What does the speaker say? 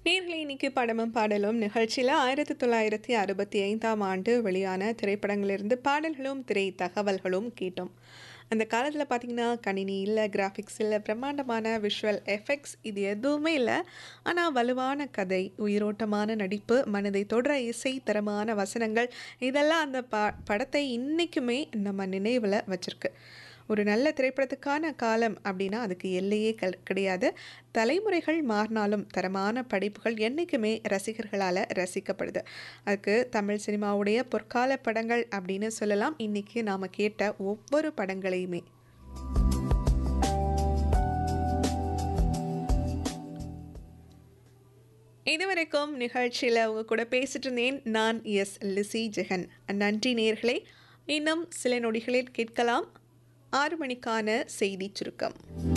நேர்களை இன்னைக்கு படமும் பாடலும் நிகழ்ச்சியில் ஆயிரத்தி தொள்ளாயிரத்தி அறுபத்தி ஐந்தாம் ஆண்டு வெளியான திரைப்படங்களிலிருந்து பாடல்களும் திரை தகவல்களும் கேட்டோம் அந்த காலத்தில் பார்த்தீங்கன்னா கணினி இல்லை கிராஃபிக்ஸ் இல்லை பிரம்மாண்டமான விஷுவல் எஃபெக்ட்ஸ் இது எதுவுமே இல்லை ஆனால் வலுவான கதை உயிரோட்டமான நடிப்பு மனதை தொடர இசை தரமான வசனங்கள் இதெல்லாம் அந்த ப படத்தை இன்றைக்குமே நம்ம நினைவில் வச்சுருக்கு ஒரு நல்ல திரைப்படத்துக்கான காலம் அப்படின்னா அதுக்கு எல்லையே கல் கிடையாது தலைமுறைகள் மாறினாலும் தரமான படைப்புகள் என்றைக்குமே ரசிகர்களால் ரசிக்கப்படுது அதுக்கு தமிழ் சினிமாவுடைய பொற்கால படங்கள் அப்படின்னு சொல்லலாம் இன்றைக்கி நாம் கேட்ட ஒவ்வொரு படங்களையுமே இதுவரைக்கும் நிகழ்ச்சியில் உங்க கூட பேசிட்டு இருந்தேன் நான் எஸ் லிசி ஜெகன் நன்றி நேர்களே இன்னும் சில நொடிகளில் கேட்கலாம் ஆறு மணிக்கான செய்தி சுருக்கம்